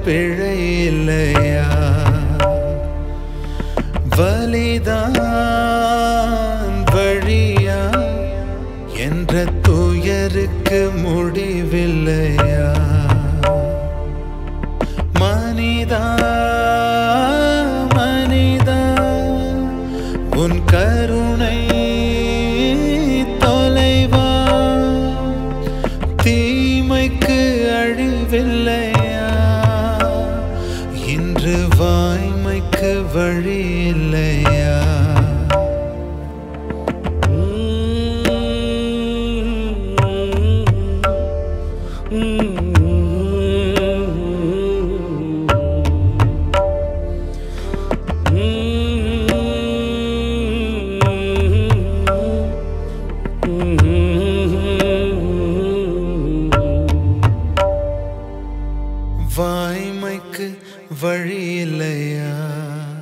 பிழை இல்லையா வலிதான் வழியா என்ற துயருக்கு முடிவில்லையா மனிதா மனிதா உன் கருணை தொலைவா தீமைக்கு அழிவில்லையா இன்று வாய்மைக்கு வழி இல்லையா வாய்மைக்கு வழி இல்லையா